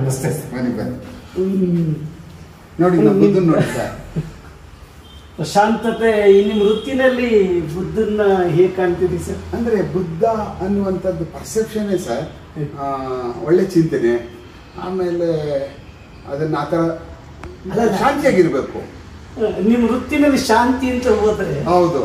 ನಮಸ್ತೆ ಸರ್ ಬನ್ನಿ ಬನ್ನಿ ಹ್ಮ್. ನೋಡಿ ನಮ್ಮ ಬುದ್ಧನ್ ನೋಡಿ ಸರ್ ಪ್ರಶಾಂತತೆ ಈ ನಿಮ್ಮ ವೃತ್ತಿನಲ್ಲಿ ಬುದ್ಧನ ಹೇಗೆ ಕಾಣ್ತೀರಿ ಸರ್ ಅಂದ್ರೆ ಬುದ್ಧ ಅನ್ನುವಂಥದ್ದು ಪರ್ಸೆಪ್ಷನ್ನೇ ಸರ್ ಆ, ಒಳ್ಳೆ ಚಿಂತನೆ ಆಮೇಲೆ ಅದನ್ನ ಆ ಥರ ಅಲ್ಲ, ಅಲ್ಲ. ಶಾಂತಿಯಾಗಿರ್ಬೇಕು ನಿಮ್ಮ ವೃತ್ತಿನಲ್ಲಿ ಶಾಂತಿ ಅಂತ ಹೋದ್ರೆ ಹೌದು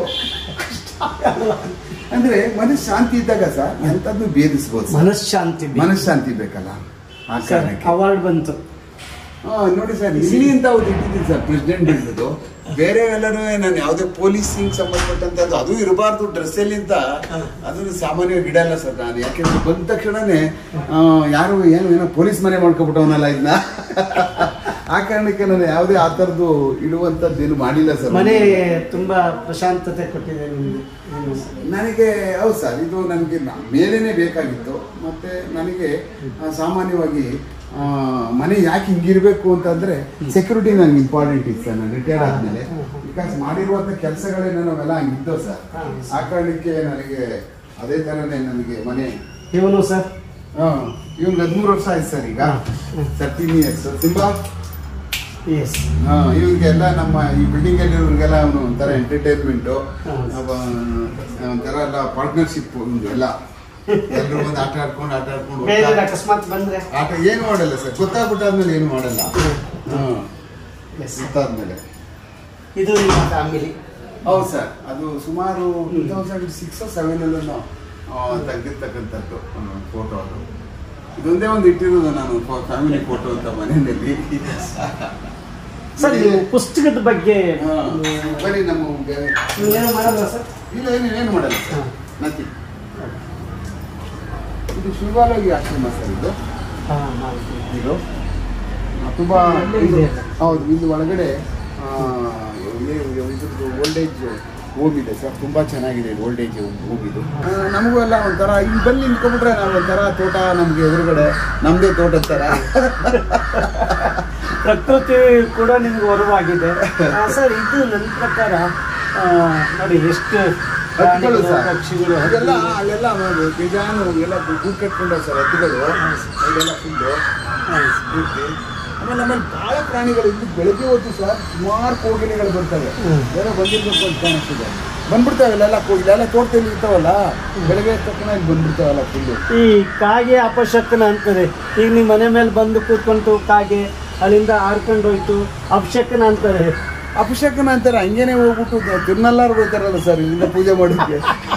ಅಂದ್ರೆ ಮನಸ್ಸು ಶಾಂತಿ ಇದ್ದಾಗ ಸರ್ ಎಂಥದ್ದು ಭೇದಿಸ್ಬೋದು ಸರ್. ಮನಃಶಾಂತಿ ಮನಃಶಾಂತಿ ಬೇಕಲ್ಲ ಆ ಸರ್ ಕಾರಣಕ್ಕೆ ಅವಾರ್ಡ್ ಬಂತು ಆ, ನೋಡಿ ಸರ್ ಇಲ್ಲಿ ಅಂತ ಒಂದು ಇಟ್ಟಿದ್ದೀನಿ ಸರ್ ಪ್ರೆಸಿಡೆಂಟ್ ಇರೋದು ಬೇರೆ ಎಲ್ಲರೂ ನಾನು ಯಾವುದೇ ಪೊಲೀಸಿಂಗ್ ಸಂಬಂಧಪಟ್ಟಂತದ್ದು ಅದು ಇರಬಾರ್ದು ಡ್ರೆಸ್ಸಲ್ಲಿ ಅಂತ ಅದನ್ನು ಸಾಮಾನ್ಯವಾಗಿ ಇಡಲ್ಲ ಸರ್ ನಾನು ಯಾಕೆಂದ್ರೆ ಬಂದ ತಕ್ಷಣನೇ ಆ, ಯಾರು ಏನು ಏನೋ ಪೊಲೀಸ್ ಮನೆ ಮಾಡ್ಕೊಬಿಟ್ಟವನಲ್ಲ ಇದನ್ನ ಆ ಕಾರಣಕ್ಕೆ ನಾನು ಯಾವುದೇ ಆ ಥರದ್ದು ಇಡುವಂಥದ್ದು ಏನು ಮಾಡಿಲ್ಲ ಸರ್ ಮನೆ ತುಂಬಾ ಪ್ರಶಾಂತತೆ ಕೊಟ್ಟಿದೆ ನಿಮ್ಗೆ ಏನು? ನನಗೆ ಹೌದು ಸರ್ ಇದು ನನಗೆ ನ- ಮೇಲೇನೆ ಬೇಕಾಗಿತ್ತು ಮತ್ತೆ ನನಗೆ ಆ, ಸಾಮಾನ್ಯವಾಗಿ ಆ, ಮನೆ ಯಾಕೆ ಹಿಂಗಿರ್ಬೇಕು ಅಂತಂದ್ರೆ ಸೆಕ್ಯೂರಿಟಿ ನನಗೆ ಇಂಪಾರ್ಟೆಂಟ್ ಇತ್ತು ಸರ್ ನಾನು ರಿಟೈರ್ಡ್ ಆದ್ಮೇಲೆ ಬಿಕಾಸ್ ಮಾಡಿರುವಂತ ಕೆಲಸಗಳೇ ನಾವೆಲ್ಲ ಹಂಗಿದ್ದವು ಸರ್ ಆ ಕಾರಣಕ್ಕೆ ನನಗೆ ಅದೇ ತರನೇ ನನಗೆ ಮನೆ ಇವನು ಸರ್ ಇವ್ನಿಗೆ ಹದಿಮೂರು ವರ್ಷ ಆಯ್ತು ಸರ್ ಈಗ ತರ್ಟೀನ್ ಇಯರ್ಸ್ ಸಿಂಬಾ ಎಸ್ ಇವ್ರಿಗೆಲ್ಲ ನಮ್ಮ ಈ ಬಿಲ್ಡಿಂಗ್ ಅಲ್ಲಿ ಇವ್ರಿಗೆಲ್ಲ ಅವನು ಒಂಥರ ಎಂಟರ್ಟೈನ್ಮೆಂಟು ಹೌದು. ಒಂಥರ ಎಲ್ಲ ಪಾರ್ಟ್ನರ್ಶಿಪ್ ಎಲ್ಲ ಎಲ್ಲರೂ ಒಂದು ಆಟ ಆಡ್ಕೊಂಡು ಆಟ ಆಡ್ಕೊಂಡು ಬೇರೆ ಹೋಗ್ತಾ- ಅಕಸ್ಮಾತ್ ಬಂದ್ರೆ ಆಟ ಏನು ಮಾಡಲ್ಲ ಸರ್ ಗೊತ್ತಾಗ್ಬಿಟ್ಟಾದ್ಮೇಲೆ ಏನು ಮಾಡಲ್ಲ ಹ್ಮ್ ಎಸ್ ಗೊತ್ತಾದ್ಮೇಲೆ ಇದು ನಿಮ್ಮ ಫ್ಯಾಮಿಲಿ ಹೌದು ಸರ್ ಅದು ಸುಮಾರು ಟೂ ತೌಸಂಡ್ ಸಿಕ್ಸ್ ಸೆವೆನ್ ಅಲ್ಲೂ ನಾವು ತೆಗೆದಿರ್ತಕ್ಕಂಥದ್ದು ಫೋಟೋ ಅದು ಇದೊಂದೇ ಒಂದು ಇಟ್ಟಿರೋದು ನಾನು ಫ್ಯಾಮಿಲಿ ಫೋಟೋ ಅಂತ ಮನೆಯಲ್ಲಿ ಸರ್ ನೀವು ಪುಸ್ತಕದ ಬಗ್ಗೆ ಹಾ. ಬರೀ ನಮ್ಮ ನೀವೇನು ಮಾಡಲ್ಲ ಸರ್ ಇಲ್ಲ ಏನು ಏನು ಮಾಡಲ್ಲ ಹಾ. ಸರ್ ನಥಿಂಗ್ ಇದು ಶಿವಾಲಯ ಆಶ್ರಮ ಸರ್ ಇದು ಹಾಂ ಹಾಂ ಇದು ಆ, ತುಂಬಾ ಒಳ್ಳೆ ಇದು- ಇದೆ. ಹೌದು ಇಲ್ಲಿ ಒಳಗಡೆ ಆ, ಇ- ಇದ್ರದ್ದು ಓಲ್ಡ್ ಏಜ್ ಹೋಮ್ ಇದೆ ಸರ್ ತುಂಬಾ ಚೆನ್ನಾಗಿದೆ ಓಲ್ಡ್ ಏಜ್ ಹೋಮ್ ಇದು ಆ, ನಮಗೂ ಎಲ್ಲ ಒಂಥರ ಇಲ್ಲಿ ಬಂದು ನಿಂತ್ಕೊಂಡ್ಬಿಟ್ರೆ ನಾವು ಒಂಥರ ತೋಟ ನಮ್ಗೆ ಎದುರುಗಡೆ ನಮ್ದೇ ತೋಟದ ಥರ ಪ್ರಕೃತಿ ಕೂಡ ನಿಮ್ಗೆ ಹೊರವಾಗಿದೆ ಆ, ಸರ್ ಇದು ನನ್ನ ಪ್ರಕಾರ ಆ, ನೋಡಿ ಎಷ್ಟು ಹತ್ತಿಗಳು ಪ್ರಾಣಿಗಳು, ಸರ್ ಪಕ್ಷಿಗಳು ಅದೆಲ್ಲ ಅಲ್ಲೆಲ್ಲ ಬೇಜಾನು ಎಲ್ಲ ಗೂಡು ಕಟ್ಕೊಂಡ ಸರ್ ಹತ್ತಿಗಳು ಅದೆಲ್ಲ ಫುಲ್ಲು ಪೂರ್ತಿ ಆಮೇಲೆ ನಮ್ಮಲ್ಲಿ ಭಾಳ ಪ್ರಾಣಿಗಳು ಇಲ್ಲಿ ಬೆಳಗ್ಗೆ ಹೊತ್ತು ಸರ್ ಸುಮಾರು ಕೋಗಿಲೆಗಳು ಬರ್ತವೆ ಹ್ಮ್. ಏನೋ ಬಂದಿರ್ಬೇಕು ಅಂತ ಕಾಣಿಸ್ತಿದೆ ಬಂದ್ಬಿಡ್ತಾವೆ ಇಲ್ಲೆಲ್ಲ ಕೋ ಇಲ್ಲೆಲ್ಲ ತೋಟದಲ್ಲಿ ಇರ್ತಾವಲ್ಲ ಬೆಳಗ್ಗೆ ಎದ್ದ ತಕ್ಷಣ ಇಲ್ಲಿ ಬಂದ್ಬಿಡ್ತಾವಲ್ಲ ಫುಲ್ಲು ಈ ಕಾಗೆ ಅಪಶಕನ ಅಂತಾರೆ ಈಗ ನಿಮ್ಮ ಮನೆ ಮೇಲೆ ಬಂದು ಕೂತ್ಕೊಂಡು ಕಾಗೆ ಅಲ್ಲಿಂದ ಹಾರ್ಕೊಂಡು ಹೋಯ್ತು ಅಪಶಕನ ಅಂತಾರೆ ಅಭಿಷೇಕನ ಅಂತಾರೆ ಹಂಗೇನೆ ಹೋಗ್ಬಿಟ್ಟು ತಿರ್ನಲ್ಲಾರು ಹೋಗ್ತಾರಲ್ಲ ಸರ್ ಇಲ್ಲಿಂದ ಪೂಜೆ ಮಾಡೋಕ್ಕೆ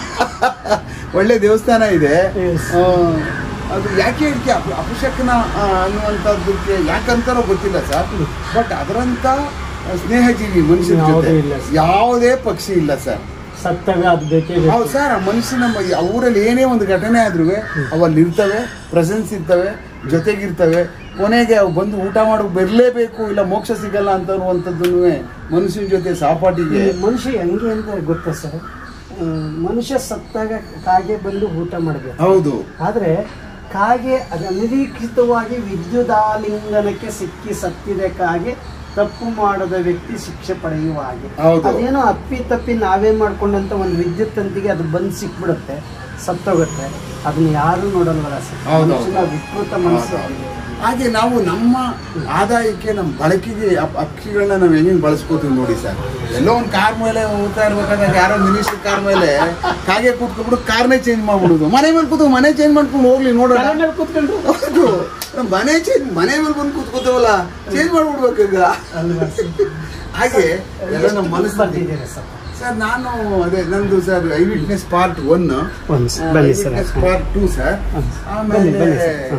ಒಳ್ಳೆ ದೇವಸ್ಥಾನ ಇದೆ Yes. ಆ, ಅದು ಯಾಕೆ ಇದಕ್ಕೆ ಅಪ ಅಪಶಕನ ಆ, ಅನ್ನುವಂಥದ್ದಕ್ಕೆ ಯಾಕಂತಾರೋ ಗೊತ್ತಿಲ್ಲ ಸರ್ ಬಟ್ ಅದರಂತ ಸ್ನೇಹಜೀವಿ ಮನುಷ್ಯನ ಯಾವುದೂ ಜೊತೆ ಇಲ್ಲ ಸರ್. ಯಾವುದೇ ಪಕ್ಷಿ ಇಲ್ಲ ಸರ್ ಸತ್ತಾಗ ಅದು ಬೇಕೇ ಹೌದು ಬೇಕು ಸರ್ ಆ ಮನುಷ್ಯನ ಮ- ಆ ಊರಲ್ಲಿ ಏನೇ ಒಂದು ಘಟನೆ ಆದ್ರೂ ಅವಲ್ಲಿ ಇರ್ತವೆ ಪ್ರೆಸೆನ್ಸ್ ಇರ್ತವೆ ಜೊತೆಗಿರ್ತವೆ ಕೊನೆಗೆ ಅವು ಬಂದು ಊಟ ಮಾಡೋಕೆ ಬರಲೇಬೇಕು ಇಲ್ಲ ಮೋಕ್ಷ ಸಿಗಲ್ಲ ಅಂತ ಅನ್ನುವಂಥದ್ದನ್ನು ಮನುಷ್ಯನ ಜೊತೆ ಈ ಸಹಪಾಠಿಗೆ ಮನುಷ್ಯ ಹೆಂಗೆ ಅಂತ ಗೊತ್ತಾ ಸರ್ ಆ, ಮನುಷ್ಯ ಸತ್ತಾಗ ಕಾಗೆ ಬಂದು ಊಟ ಮಾಡಬೇಕು ಹೌದು ಆದರೆ ಕಾಗೆ ಅದು ಅನಿರೀಕ್ಷಿತವಾಗಿ ವಿದ್ಯುದಾಲಿಂಗನಕ್ಕೆ ಸಿಕ್ಕಿ ಸತ್ತಿದೆ ಕಾಗೆ ತಪ್ಪು ಮಾಡದ ವ್ಯಕ್ತಿ ಶಿಕ್ಷೆ ಪಡೆಯುವ ಹಾಗೆ ಹೌದು. ಅದೇನೋ ಅಪ್ಪಿ ತಪ್ಪಿ ನಾವೇ ಮಾಡ್ಕೊಂಡಂತ ಒಂದು ವಿದ್ಯುತ್ ತಂತಿಗೆ ಅದು ಬಂದು ಸಿಕ್ಬಿಡುತ್ತೆ ಸತ್ತೋಗುತ್ತೆ ಅದನ್ನ ಯಾರು ನೋಡಲ್ವಲ್ಲ ಸರ್ ಹೌದು, ಮನುಷ್ಯನ ಹೌದು. ವಿಕೃತ ಮನಸ್ಸು ಹೌದು. ಹಾಗೆ ನಾವು ನಮ್ಮ ಆದಾಯಕ್ಕೆ ನಮ್ಮ ಬಳಕೆಗೆ ಆ ಪಕ್ಷಿಗಳನ್ನ ನಾವು ಹೆಂಗೆ ಬಳಸ್ಕೋತೀವಿ ನೋಡಿ ಸರ್ ಎಲ್ಲೋ ಒಂದು ಕಾರ್ ಮೇಲೆ ಹೋಗ್ತಾ ಇರ್ಬೇಕಾದಾಗ ಯಾರೋ ಮಿನಿಸ್ಟರ್ ಕಾರ್ ಮೇಲೆ ಕಾಗೆ ಕೂತ್ಕೊಂಡ್ಬಿಟ್ಟು ಕಾರ್ನೇ ಚೇಂಜ್ ಮಾಡ್ಬಿಡುದು ಮನೆ ಮೇಲೆ ಕೂತು ಮನೆ ಚೇಂಜ್ ಮಾಡ್ಕೊಂಡು ಹೋಗ್ಲಿ ನೋಡೋಣ ತಲೆ ಮೇಲೆ ಕೂತ್ಕೊಂಡ್ರು ಹೌದು ನಮ್ ಮನೆ ಚೇಂಜ್ ಮನೆ ಮೇಲೆ ಬಂದು ಕೂತ್ಕೋತೇವಲ್ಲ ಚೇಂಜ್ ಮಾಡ್ಬಿಡ್ಬೇಕು ಈಗ ಅಲ್ವಾ ಸರ್? ಹಾಗೆ ಎಲ್ಲ ನಮ್ಮ ಎಷ್ಟು ಮನಸ್ಸು ಬರ್ತಿದ್ದೀರಾ ಸರ್ ಸರ್ ನಾನು ಅದೇ ನಂದು sir eye witness part one ಒಂದು ಬನ್ನಿ ಸರ್ ಪಾರ್ಟ್ ಟೂ ಸರ್ ಬನ್ನಿ, ಆಮೇಲೆ ಬನ್ನಿ ಸರ್.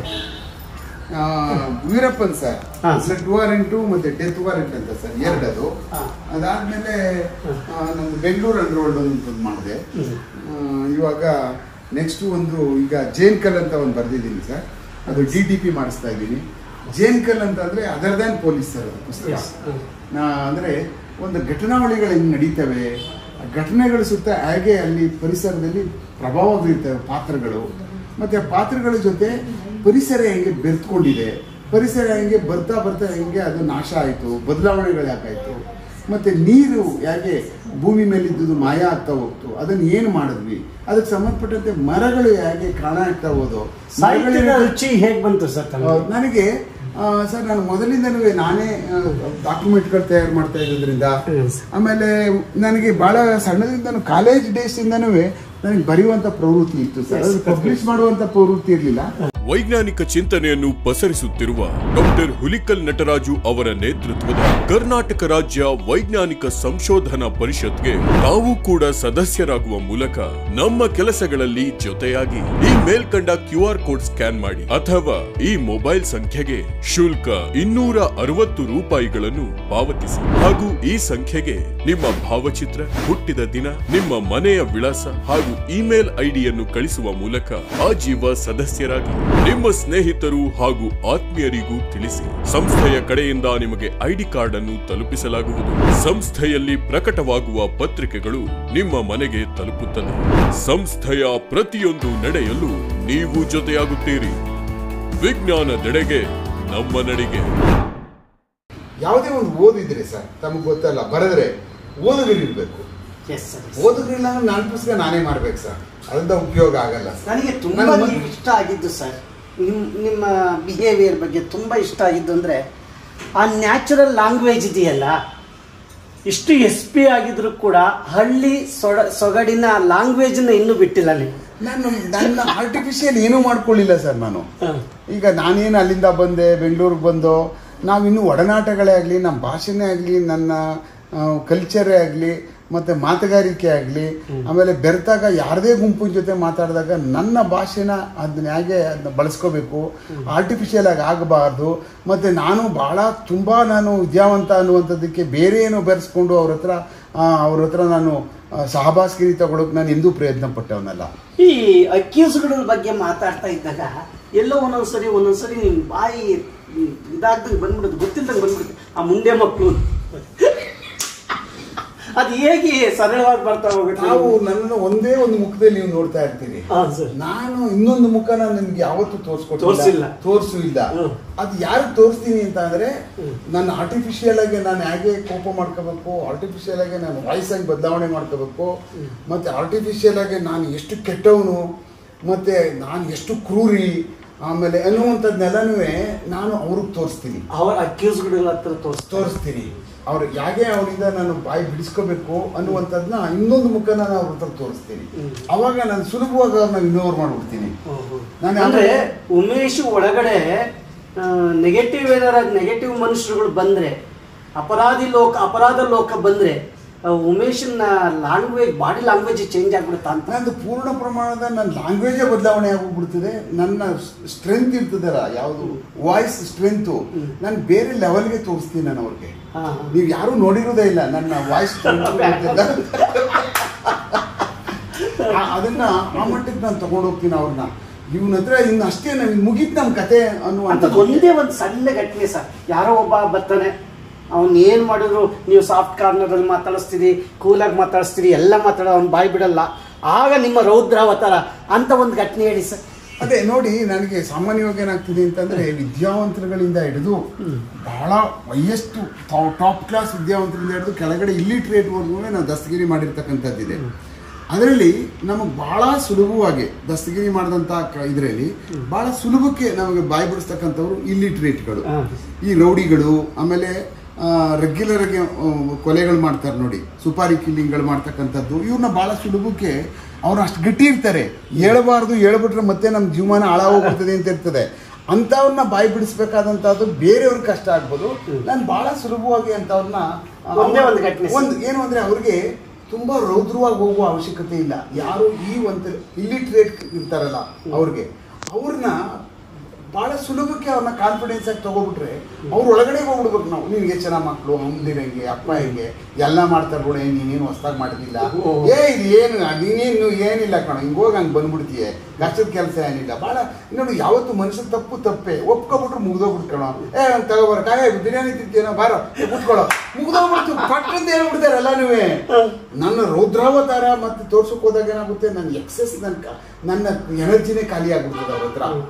ಆ, ವೀರಪ್ಪನ್ ಸರ್ ಹಾ. ಬ್ಲಡ್ ವಾರೆಂಟು ಮತ್ತೆ ಡೆತ್ ವಾರೆಂಟ್ ಅಂತ ಸರ್ ಎರಡದು ಹಾ. ಅದಾದ್ಮೇಲೆ ಆ, ನಂದು ಬೆಂಗಳೂರು ಅಂಡರ್ ವರ್ಲ್ಡ್ ಅಂತ ಮಾಡಿದೆ ಹ್ಮ್. ಇವಾಗ ನೆಕ್ಸ್ಟ್ ಒಂದು ಈಗ ಜೇನ್ ಕಲ್ ಅಂತ ಒಂದು ಬರ್ದಿದ್ದೀನಿ ಸರ್ ಅದು ಡಿ ಟಿ ಪಿ ಮಾಡಿಸ್ತಾ ಇದ್ದೀನಿ ಜೇನ್ ಕಲ್ ಅಂತ ಅಂದ್ರೆ ಅದರ್ ದ್ಯಾನ್ ಪೊಲೀಸ್ ಸರ್ ಅದು ಪುಸ್ತಕ Yes. ಹ್ಮ್. ನಾ- ಅಂದ್ರೆ ಒಂದು ಘಟನಾವಳಿಗಳು ಹೆಂಗ್ ನಡೀತವೆ ಆ ಘಟನೆಗಳ ಸುತ್ತ ಹೇಗೆ ಅಲ್ಲಿ ಪರಿಸರದಲ್ಲಿ ಪ್ರಭಾವ ಬೀರ್ತವೆ ಪಾತ್ರಗಳು ಮತ್ತೆ ಆ ಪಾತ್ರಗಳ ಜೊತೆ ಪರಿಸರ ಹೆಂಗೆ ಬೆರ್ತ್ಕೊಂಡಿದೆ ಪರಿಸರ ಹೆಂಗೆ ಬರ್ತಾ ಬರ್ತಾ ಹೆಂಗೆ ಅದು ನಾಶ ಆಯಿತು ಬದಲಾವಣೆಗಳು ಯಾಕಾಯ್ತು ಮತ್ತೆ ನೀರು ಹೇಗೆ ಭೂಮಿ ಮೇಲೆ ಇದ್ದುದು ಮಾಯ ಆಗ್ತಾ ಹೋಗ್ತು ಅದನ್ನ ಏನು ಮಾಡಿದ್ವಿ ಅದಕ್ಕೆ ಸಂಬಂಧಪಟ್ಟಂತೆ ಮರಗಳು ಹೇಗೆ ಕಾಣ ಆಗ್ತಾ ಹೋದೋ ಸಾಹಿತ್ಯದ ಮರಗಳಿನ- ರುಚಿ ಹೇಗೆ ಬಂತು ಸರ್ ತಮಗೆ ಹೌದು, ನನಗೆ ಸರ್ ನಾನು ಮೊದಲಿಂದನೂ ನಾನೇ ಡಾಕ್ಯುಮೆಂಟ್ಗಳು ತಯಾರು ಮಾಡ್ತಾ ಇರೋದ್ರಿಂದ ಹ್ಮ್ ಸರ್. ಆಮೇಲೆ ನನಗೆ ಬಹಳ ಸಣ್ಣದಿಂದನೂ ಕಾಲೇಜ್ ಡೇಸಿಂದನೂ ನನಗೆ ಬರೆಯುವಂತ ಪ್ರವೃತ್ತಿ ಇತ್ತು ಸರ್ ಅದು ಪಬ್ಲಿಷ್ ಮಾಡುವಂತ ಪ್ರವೃತ್ತಿ ಇರಲಿಲ್ಲ ವೈಜ್ಞಾನಿಕ ಚಿಂತನೆಯನ್ನು ಪಸರಿಸುತ್ತಿರುವ ಡಾಕ್ಟರ್ ಹುಲಿಕಲ್ ನಟರಾಜು ಅವರ ನೇತೃತ್ವದ ಕರ್ನಾಟಕ ರಾಜ್ಯ ವೈಜ್ಞಾನಿಕ ಸಂಶೋಧನಾ ಪರಿಷತ್ಗೆ ತಾವು ಕೂಡ ಸದಸ್ಯರಾಗುವ ಮೂಲಕ ನಮ್ಮ ಕೆಲಸಗಳಲ್ಲಿ ಜೊತೆಯಾಗಿ ಈ ಮೇಲ್ಕಂಡ ಕ್ಯೂ ಆರ್ ಕೋಡ್ ಸ್ಕ್ಯಾನ್ ಮಾಡಿ ಅಥವಾ ಈ ಮೊಬೈಲ್ ಸಂಖ್ಯೆಗೆ ಶುಲ್ಕ ಇನ್ನೂರ ಅರವತ್ತು ರೂಪಾಯಿಗಳನ್ನು ಪಾವತಿಸಿ ಹಾಗೂ ಈ ಸಂಖ್ಯೆಗೆ ನಿಮ್ಮ ಭಾವಚಿತ್ರ ಹುಟ್ಟಿದ ದಿನ ನಿಮ್ಮ ಮನೆಯ ವಿಳಾಸ ಹಾಗೂ ಇಮೇಲ್ ಐಡಿಯನ್ನು ಕಳಿಸುವ ಮೂಲಕ ಆಜೀವ ಸದಸ್ಯರಾಗಿ ನಿಮ್ಮ ಸ್ನೇಹಿತರು ಹಾಗೂ ಆತ್ಮೀಯರಿಗೂ ತಿಳಿಸಿ ಸಂಸ್ಥೆಯ ಕಡೆಯಿಂದ ನಿಮಗೆ ಐಡಿ ಕಾರ್ಡ್ ಅನ್ನು ತಲುಪಿಸಲಾಗುವುದು ಸಂಸ್ಥೆಯಲ್ಲಿ ಪ್ರಕಟವಾಗುವ ಪತ್ರಿಕೆಗಳು ನಿಮ್ಮ ಮನೆಗೆ ತಲುಪುತ್ತದೆ ಸಂಸ್ಥೆಯ ಪ್ರತಿಯೊಂದು ನಡೆಯಲು ನೀವು ಜೊತೆಯಾಗುತ್ತೀರಿ ವಿಜ್ಞಾನದೆಡೆಗೆ ನಮ್ಮ ನಡಿಗೆ ಯಾವುದೇ ಒಂದು ಓದಿದ್ರೆ ಸರ್ ತಮಗೆ ಗೊತ್ತಲ್ಲ ಬರೆದ್ರೆ ಓದುಗರಿರ್ಬೇಕು ಎಸ್ ಸರ್ ಓದುಗರಿಲ್ಲ ಅಂದ್ರೆ ನನ್ನ ಪುಸ್ತಕ ನಾನೇ ಮಾಡ್ಬೇಕು ಸರ್ ಅದರಿಂದ ಉಪಯೋಗ ಆಗಲ್ಲ ಸರ್ ನನಗೆ ತುಂಬ ನನ್ನ ಮಗ್- ನೀವು ಇಷ್ಟ ಆಗಿದ್ದು ಸರ್ ನಿಮ್ಮ ನಿಮ್ಮ ಬಿಹೇವಿಯರ್ ಬಗ್ಗೆ ತುಂಬ ಇಷ್ಟ ಆಗಿದ್ದು ಅಂದರೆ ಆ ನ್ಯಾಚುರಲ್ ಲ್ಯಾಂಗ್ವೇಜ್ ಇದೆಯಲ್ಲ ಇಷ್ಟು ಎಸ್ ಪಿ ಆಗಿದ್ರು ಕೂಡ ಹಳ್ಳಿ ಸೊಡ ಸೊಗಡಿನ ಲ್ಯಾಂಗ್ವೇಜನ್ನ ಇನ್ನೂ ಬಿಟ್ಟಿಲ್ಲ ನೀವು ನಾನು ನನ್ನ ಆರ್ಟಿಫಿಷಿಯಲ್ ಏನೂ ಮಾಡ್ಕೊಳ್ಳಿಲ್ಲ ಸರ್ ನಾನು ಹಾಂ ಈಗ ನಾನೇನು ಅಲ್ಲಿಂದ ಬಂದೆ ಬೆಂಗಳೂರಿಗೆ ಬಂದು ನಾವಿನ್ನೂ ಒಡನಾಟಗಳೇ ಆಗಲಿ ನಮ್ಮ ಭಾಷೆನೇ ಆಗಲಿ ನನ್ನ ಕಲ್ಚರೇ ಆಗಲಿ ಮತ್ತು ಮಾತುಗಾರಿಕೆ ಆಗಲಿ ಆಮೇಲೆ ಬೆರೆತಾಗ ಯಾರದೇ ಗುಂಪಿನ ಜೊತೆ ಮಾತಾಡಿದಾಗ ನನ್ನ ಭಾಷೆನ ಅದನ್ನ ಹೇಗೆ ಅದನ್ನ ಬಳಸ್ಕೋಬೇಕು ಆರ್ಟಿಫಿಷಿಯಲ್ ಆಗಿ ಆಗಬಾರ್ದು ಮತ್ತು ನಾನು ಭಾಳ ತುಂಬ ನಾನು ವಿದ್ಯಾವಂತ ಅನ್ನುವಂಥದ್ದಕ್ಕೆ ಬೇರೆ ಏನೋ ಬೆರೆಸ್ಕೊಂಡು ಅವ್ರ ಹತ್ರ ಆ, ಅವ್ರ ಹತ್ರ ನಾನು ಆ, ಸಹಬಾಸ್ಗಿರಿ ತಗೊಳಕ್ಕೆ ನಾನು ಎಂದೂ ಪ್ರಯತ್ನ ಪಟ್ಟವನಲ್ಲ ಈ ಅಕ್ಯೂಸ್ಗಳ ಬಗ್ಗೆ ಮಾತಾಡ್ತಾ ಇದ್ದಾಗ ಎಲ್ಲೋ ಒಂದೊಂದ್ಸರಿ ಒಂದೊಂದ್ಸರಿ ನಿಮ್ಮ ಬಾಯಿ ಹ್ಮ್, ಇದಾಗ್ದಂಗೆ ಬಂದ್ಬಿಡುತ್ತೆ ಗೊತ್ತಿಲ್ದಂಗೆ ಬಂದ್ಬಿಡುತ್ತೆ ಆ ಮುಂದೆ ಮಕ್ಕಳು ಅದು ಹೇಗೆ ಸರಳವಾಗಿ ಬರ್ತಾ ಹೋಗುತ್ತೆ ನಾವು ನನ್ನನ್ನು ಒಂದೇ ಒಂದು ಮುಖದಲ್ಲಿ ನೀವು ನೋಡ್ತಾ ಇರ್ತೀರಿ ಹಾಂ ಸರ್ ನಾನು ಇನ್ನೊಂದು ಮುಖನ ನಿಮ್ಗೆ ಯಾವತ್ತೂ ತೋರ್ಸಿಲ್ಲ. ತೋರಿಸ್ಕೊಟ್ಟಿಲ್ಲ ತೋರಿಸು ಇಲ್ಲ ಹ್ಮ್. ಅದು ಯಾರು ತೋರಿಸ್ತೀನಿ ಅಂತ ಅಂದ್ರೆ ನನ್ನ ಆರ್ಟಿಫಿಷಿಯಲ್ ಆಗಿ ನಾನು ಹೇಗೆ ಕೋಪ ಮಾಡ್ಕೋಬೇಕು ಆರ್ಟಿಫಿಷಿಯಲ್ ಆಗಿ ನಾನು ವಾಯ್ಸ್ ಆಗಿ ಬದಲಾವಣೆ ಮಾಡ್ಕೋಬೇಕು ಮತ್ತೆ ಆರ್ಟಿಫಿಷಿಯಲ್ ಆಗಿ ನಾನು ಎಷ್ಟು ಕೆಟ್ಟವನು ಮತ್ತೆ ನಾನು ಎಷ್ಟು ಕ್ರೂರಿ ಆಮೇಲೆ ಅನ್ನುವಂಥದ್ನೆಲ್ಲನೂ ನಾನು ಅವ್ರಿಗೆ ತೋರಿಸ್ತೀನಿ ಅವ್ರ ಅಕ್ಯೂಸ್ಗಳ ಹತ್ರ ತೋರಿಸ್ತಾರೆ ತೋರಿಸ್ತೀನಿ ಅವ್ರು ಹೇಗೆ ಅವರಿಂದ ನಾನು ಬಾಯಿ ಬಿಡಿಸ್ಕೋಬೇಕು ಅನ್ನುವಂಥದ್ದನ್ನ ಇನ್ನೊಂದು ಮುಖನ ನಾನು ಅವ್ರ ಹತ್ರ ತೋರಿಸ್ತೀನಿ ಹ್ಮ್. ಅವಾಗ ನಾನು ಸುಲಭವಾಗಿ ಅವ್ರನ್ನ ಇಗ್ನೋರ್ ಮಾಡ್ಬಿಡ್ತೀನಿ ನಾನು ಅಂದ್ರೆ ಆಮೇಲೆ- ಉಮೇಶ್ ಒಳಗಡೆ ನೆಗೆಟಿವ್ ಏನಾರ ನೆಗೆಟಿವ್ ಮನುಷ್ಯರುಗಳು ಬಂದ್ರೆ ಅಪರಾಧಿ ಲೋಕ ಅಪರಾಧ ಲೋಕ ಬಂದ್ರೆ ಆ ಉಮೇಶನ ಲ್ಯಾಂಗ್ವೇಜ್ ಬಾಡಿ ಲ್ಯಾಂಗ್ವೇಜ್ ಚೇಂಜ್ ಆಗ್ಬಿಡುತ್ತಾ ಅಂತ ನಂದು ಪೂರ್ಣ ಪ್ರಮಾಣದ ನನ್ನ ಲ್ಯಾಂಗ್ವೇಜೇ ಬದಲಾವಣೆ ಆಗೋಗ್ಬಿಡ್ತದೆ ನನ್ನ ಸ್ಟ್ರೆಂತ್ ಇರ್ತದಲ್ಲ ಯಾವುದು ವಾಯ್ಸ್ ಸ್ಟ್ರೆಂತು ನಾನು ಬೇರೆ ಲೆವೆಲ್ಗೆ ತೋರಿಸ್ತೀನಿ ನಾನು ಅವ್ರಿಗೆ ಹಾ, ಹಾ. ನೀವು ಯಾರು ನೋಡಿರೋದೇ ಇಲ್ಲ ನನ್ನ ವಾಯ್ಸ್ ಅದನ್ನ ಆ ಮಟ್ಟಕ್ಕೆ ನಾನು ತಗೊಂಡೋಗ್ತೀನಿ ಅವ್ರನ್ನ ಇವನ ಹತ್ರ ಇನ್ನು ಅಷ್ಟೇ ನಮ್ಗೆ ಮುಗೀತು ನಮ್ಮ ಕತೆ ಅಂತ ಅನ್ನುವಂಥ ಒಂದೇ ಒಂದು ಸಣ್ಣ ಘಟನೆ ಸರ್ ಯಾರೋ ಒಬ್ಬ ಬರ್ತಾನೆ ಅವ್ನು ಏನು ಮಾಡಿದ್ರು ನೀವು ಸಾಫ್ಟ್ ಕಾರ್ನರಲ್ಲಿ ಮಾತಾಡಿಸ್ತೀರಿ ಕೂಲಾಗಿ ಮಾತಾಡಿಸ್ತೀರಿ ಎಲ್ಲ ಮಾತಾಡೋ ಅವ್ನು ಬಾಯಿ ಬಿಡಲ್ಲ ಆಗ ನಿಮ್ಮ ರೌದ್ರಾವತಾರ ಅಂತ ಒಂದು ಘಟನೆ ಹೇಳಿ ಸರ್ ಅದೇ ನೋಡಿ ನನಗೆ ಸಾಮಾನ್ಯವಾಗಿ ಏನಾಗ್ತಿದೆ ಅಂತಂದ್ರೆ ವಿದ್ಯಾವಂತರುಗಳಿಂದ ಹಿಡಿದು ಬಹಳ ವಯಸ್ಸು ಟಾಪ್ ಕ್ಲಾಸ್ ವಿದ್ಯಾವಂತರಿಂದ ಹಿಡಿದು ಕೆಳಗಡೆ ಇಲ್ಲಿಟ್ರೇಟ್ವರೆಗೂ ನಾವು ದಸ್ತಗಿರಿ ಮಾಡಿರ್ತಕ್ಕಂಥದ್ದಿದೆ ಅದರಲ್ಲಿ ನಮಗೆ ಬಹಳ ಸುಲಭವಾಗಿ ದಸ್ತಗಿರಿ ಮಾಡಿದಂಥ ಇದರಲ್ಲಿ ಬಹಳ ಸುಲಭಕ್ಕೆ ನಮಗೆ ಬಾಯಿ ಬಿಡಿಸ್ತಕ್ಕಂಥವ್ರು ಇಲ್ಲಿಟ್ರೇಟ್ಗಳು ಹಾ. ಈ ರೌಡಿಗಳು ಆಮೇಲೆ ರೆಗ್ಯುಲರ್ ಆಗಿ ಆ, ಕೊಲೆಗಳು ಮಾಡ್ತಾರೆ ನೋಡಿ ಸುಪಾರಿ ಕಿಲ್ಲಿಂಗ್ಗಳು ಮಾಡ್ತಕ್ಕಂಥದ್ದು ಇವ್ರನ್ನ ಬಹಳ ಸುಲಭಕ್ಕೆ ಅವ್ರು ಅಷ್ಟು ಗಟ್ಟಿ ಇರ್ತಾರೆ ಹೇಳ್ಬಾರ್ದು ಹೇಳ್ಬಿಟ್ರೆ ಮತ್ತೆ ನಮ್ಮ ಜೀವಮಾನ ಹಾಳಾಗೋಗ್ತದೆ ಅಂತ ಇರ್ತದೆ ಅಂಥವ್ರನ್ನ ಬಾಯಿ ಬಿಡಿಸ್ಬೇಕಾದಂಥದ್ದು ಬೇರೆಯವ್ರ ಕಷ್ಟ ಆಗ್ಬೋದು ನಾನು ಬಹಳ ಸುಲಭವಾಗಿ ಅಂಥವ್ರನ್ನ ಆ, ಒಂದೇ ಒಂದು ಘಟನೆ ಸರ್. ಒಂದು ಏನು ಅಂದ್ರೆ ಅವ್ರಿಗೆ ತುಂಬಾ ರೌದ್ರವಾಗಿ ಹೋಗುವ ಅವಶ್ಯಕತೆ ಇಲ್ಲ ಯಾರು ಈ ಒಂದು ಇಲ್ಲಿಟ್ರೇಟ್ ಇರ್ತಾರಲ್ಲ ಅವ್ರಿಗೆ ಅವ್ರನ್ನ ಬಹಳ ಸುಲಭಕ್ಕೆ ಅವ್ರನ್ನ ಕಾನ್ಫಿಡೆನ್ಸ್ ಆಗಿ ತಗೋಬಿಟ್ರೆ ಅವ್ರ ಒಳಗಡೆ ಹೋಗ್ಬಿಡ್ಬೇಕು ನಾವು ನಿನ್ಗೆ ಚೆನ್ನಾಗಿ ಮಕ್ಕಳು ಅಮ್ಮದಿರ ಹೆಂಗೆ ಅಪ್ಪ ಹೆಂಗೆ ಎಲ್ಲ ಮಾಡ್ತಾರೆ ಬಿಡು ನೀನೇನು ಹೊಸ್ದಾಗಿ ಮಾಡಿದಿಲ್ಲ ಓ. ಏ ಇದು ಏನು ನೀನೇನು ಏನಿಲ್ಲ ಕಣ ಹಿಂಗೆ ಹೋಗಿ ಹಂಗೆ ಬಂದ್ಬಿಡ್ತೀಯ ಕಷ್ಟದ ಕೆಲಸ ಏನಿಲ್ಲ ಭಾಳ ನೋಡಿ ಯಾವತ್ತು ಮನುಷ್ಯ ತಪ್ಪು ತಪ್ಪೆ ಒಪ್ಕೊಬಿಟ್ರೆ ಮುಗ್ದೋಗ್ಬಿಟ್ಟು ಕಣ ಏ ಹಂಗೆ ತಗೋಬಾರ ಕಾಯ ಬಿರಿಯಾನಿ ತಿಂತೀನೋ ಬಾರೋ ಕುತ್ಕೊಳ್ಳೋ ಮುಗ್ದೋಗ್ಬಿಡ್ತು ಪಟ್ಟಂತ ಹೇಳ್ಬಿಡ್ತಾರೆ ಎಲ್ಲನೂ ನನ್ನ ರೌದ್ರಾವತಾರ ಮತ್ತೆ ತೋರ್ಸಕ್ ಹೋದಾಗ ಏನಾಗುತ್ತೆ ನನ್ನ ಎಕ್ಸೆಸ್ ನನ್ನ ಕ- ನನ್ನ ಎನರ್ಜಿನೇ ಖಾಲಿ ಆಗ್ಬಿಡ್ತದೆ ಅವ್ರ ಹತ್ರ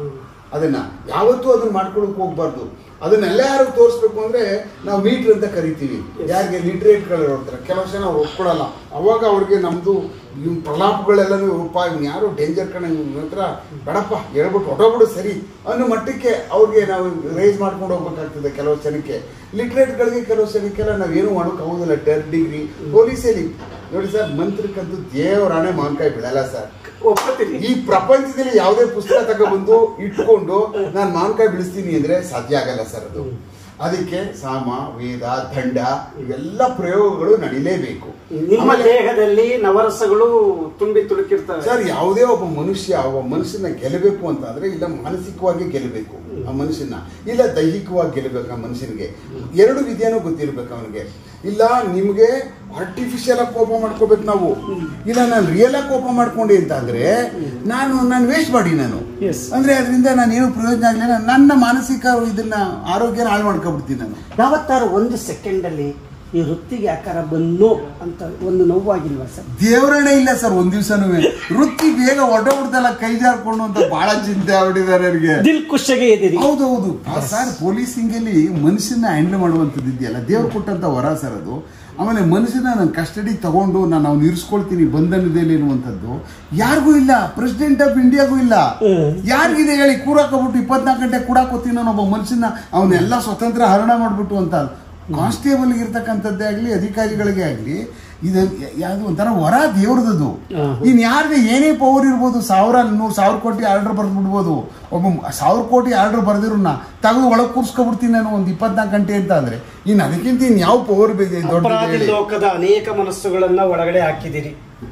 ಅದನ್ನ ಯಾವತ್ತೂ ಅದನ್ನ ಮಾಡ್ಕೊಳಕ್ ಹೋಗ್ಬಾರ್ದು ಅದನ್ನೆಲ್ಲ ಯಾರು ತೋರಿಸ್ಬೇಕು ಅಂದ್ರೆ ನಾವು ಮೀಟರ್ ಅಂತ ಕರಿತೀವಿ ಯಾರಿಗೆ ಲಿಟ್ರೇಟ್ಗಳು ಇರ್ತಾರೆ ಕೆಲವು ಜನ ಅವ್ರು ಒಪ್ಕೊಳ್ಳಲ್ಲ ಅವಾಗ ಅವ್ರಿಗೆ ನಮ್ದು ಇವ್ ಪ್ರಲಾಪಗಳೆಲ್ಲನೂ ರೂಪ ಇವ್ನು ಯಾರು ಡೇಂಜರ್ ಕಣ ಇವ್ನ ಹತ್ರ ಬೇಡಪ್ಪ ಹೇಳ್ಬಿಟ್ಟು ಹೊಟ್ಟೋಗ್ಬಿಡು ಸರಿ ಅನ್ನೋ ಮಟ್ಟಕ್ಕೆ ಅವ್ರಿಗೆ ನಾವು ರೈಸ್ ಮಾಡ್ಕೊಂಡು ಹೋಗ್ಬೇಕಾಗ್ತದೆ ಕೆಲವು ಜನಕ್ಕೆ ಲಿಟ್ರೇಟ್ಗಳಿಗೆ ಕೆಲವು ಜನಕ್ಕೆಲ್ಲ ನಾವೇನು ಮಾಡೋಕೆ ಆಗೋದಿಲ್ಲ ಟೆರ್ ಡಿಗ್ರಿ ಪೊಲೀಸಲ್ಲಿ ನೋಡಿ ಸರ್ ಮಂತ್ರಕ್ಕಂತೂ ದೇವರಾಣೆ ಮಾನ್ಕಾಯಿ ಬಿಡಲ್ಲ ಸರ್ ಒಪ್ಪತ್ತೀನಿ ಈ ಪ್ರಪಂಚದಲ್ಲಿ ಯಾವುದೇ ಪುಸ್ತಕ ತಗೊಬಂದು ಇಟ್ಕೊಂಡು ನಾನು ಮಾನ್ಕಾಯಿ ಬಿಡಿಸ್ತೀನಿ ಅಂದ್ರೆ ಸಾಧ್ಯ ಆಗಲ್ಲ ಸರ್ ಅದು ಅದಕ್ಕೆ ಸಾಮ ವೇದ ದಂಡ ಇವೆಲ್ಲ ಪ್ರಯೋಗಗಳು ನಡಿಲೇಬೇಕು ನಿಮ್ಮ ಆಮೇಲೆ- ದೇಹದಲ್ಲಿ ನವರಸಗಳು ತುಂಬಿ ತುಳುಕಿರ್ತವೆ ಸರ್ ಯಾವುದೇ ಒಬ್ಬ ಮನುಷ್ಯ ಒಬ್ಬ ಮನುಷ್ಯನ ಗೆಲ್ಲಬೇಕು ಅಂತ ಅಂದ್ರೆ ಇಲ್ಲ ಮಾನಸಿಕವಾಗಿ ಗೆಲ್ಲಬೇಕು ಆ ಮನುಷ್ಯನ ಇಲ್ಲ ದೈಹಿಕವಾಗಿ ಗೆಲ್ಲಬೇಕು ಆ ಮನುಷ್ಯನಿಗೆ ಎರಡು ವಿಧಿಯನ್ನು ಗೊತ್ತಿರ್ಬೇಕು ಅವನಿಗೆ ಇಲ್ಲ ನಿಮ್ಗೆ ಆರ್ಟಿಫಿಷಿಯಲ್ ಆಗಿ ಕೋಪ ಮಾಡ್ಕೋಬೇಕು ನಾವು ಇಲ್ಲ ನಾನು ರಿಯಲ್ ಆಗಿ ಕೋಪ ಮಾಡ್ಕೊಂಡೆ ಅಂತ ಅಂದ್ರೆ ನಾನು ನಾನು ವೇಸ್ಟ್ ಮಾಡಿ ನಾನು Yes. ಅಂದ್ರೆ ಅದರಿಂದ ನಾನು ಏನು ಪ್ರಯೋಜನ ಆಗಲಿಲ್ಲ ನನ್ನ ಮಾನಸಿಕ ಇದನ್ನ ಆರೋಗ್ಯನ ಹಾಳು ಮಾಡ್ಕೊಬಿಡ್ತೀನಿ ನಾನು ಯಾವತ್ತಾರು ಒಂದು ಸೆಕೆಂಡ್ ಅಲ್ಲಿ ಈ ವೃತ್ತಿಗೆ ಆಕಾರ ಬಂದು ಅಂತ ಒಂದು ನೋವಾಗಿಲ್ವಾ ಸರ್ ದೇವರಣೆ ಇಲ್ಲ ಸರ್ ಒಂದ್ ದಿವ್ಸನೂ ವೃತ್ತಿ ಬೇಗ ಹೊಟ್ಟೋಗ್ಬಿಡ್ತಲ್ಲ ಕೈ ಜಾರ್ಕೊಂಡು ಅಂತ ಬಹಳ ಚಿಂತೆ ಆಗ್ಬಿಟ್ಟಿದ್ದಾರೆ ನನಗೆ ದಿಲ್ ಖುಷಿಗೆ ಇದ್ದೀರಿ ಹೌದೌದು ಸರ್ ಪೊಲೀಸಿಂಗಲ್ಲಿ ಮನುಷ್ಯನ ಹ್ಯಾಂಡಲ್ ಮಾಡುವಂಥದ್ದು ಇದೆಯಲ್ಲ ದೇವ್ರು ಕೊಟ್ಟಂತ ವರ ಸರ್ ಅದು ಆಮೇಲೆ ಮನುಷ್ಯನ ನಾನು ಕಸ್ಟಡಿ ತಗೊಂಡು ನಾನು ಅವ್ನು ಇರಿಸ್ಕೊಳ್ತೀನಿ ಬಂಧನದಲ್ಲಿ ಎನ್ನುವಂಥದ್ದು ಯಾರಿಗೂ ಇಲ್ಲ ಪ್ರೆಸಿಡೆಂಟ್ ಆಫ್ ಇಂಡಿಯಾಗೂ ಇಲ್ಲ ಯಾರಿಗಿದೆ ಹೇಳಿ ಕೂರಾಕೊಬಿಟ್ಟು ಇಪ್ಪತ್ನಾಲ್ಕು ಗಂಟೆ ಕೂಡಾಕೋತೀನಿ ನಾನು ಒಬ್ಬ ಮನುಷ್ಯನ ಅವನ್ನೆಲ್ಲ ಸ್ವತಂತ್ರ ಹರಣ ಮಾಡ್ಬಿಟ್ಟು ಅಂತ ಕಾನ್ಸ್ಟೇಬಲ್ ಇರ್ತಕ್ಕಂಥದ್ದೇ ಆಗಲಿ ಅಧಿಕಾರಿಗಳಿಗೆ ಆಗಲಿ ಇದು ಯಾವುದು ಒಂಥರ ವರ ದೇವ್ರದ್ದು ಹ್ಮ್. ಇನ್ ಯಾರಿಗೆ ಏನೇ ಪವರ್ ಇರ್ಬೋದು ಸಾವಿರ ನೂರು ಸಾವಿರ ಕೋಟಿ ಆರ್ಡರ್ ಬರ್ದ್ಬಿಡ್ಬೋದು ಒಬ್ಬ ಮ- ಸಾವಿರ ಕೋಟಿ ಆರ್ಡರ್ ಬರ್ದಿರೋನ್ನ ತೆಗೆದು ಒಳಗೆ ಕೂರ್ಸ್ಕೊಬಿಡ್ತೀನಿ ನಾನು ಒಂದು ಇಪ್ಪತ್ನಾಲ್ಕು ಗಂಟೆ ಅಂತ ಅಂದ್ರೆ ಇನ್ನು ಅದಕ್ಕಿಂತ ಇನ್ ಯಾವ ಪವರ್ ಬೇಕು ಅಪರಾಧಿ ದೊಡ್ಡ ಲೋಕದ ಅನೇಕ ಮನಸ್ಸುಗಳನ್ನ ಒಳಗಡೆ ಹಾಕಿದಿರಿ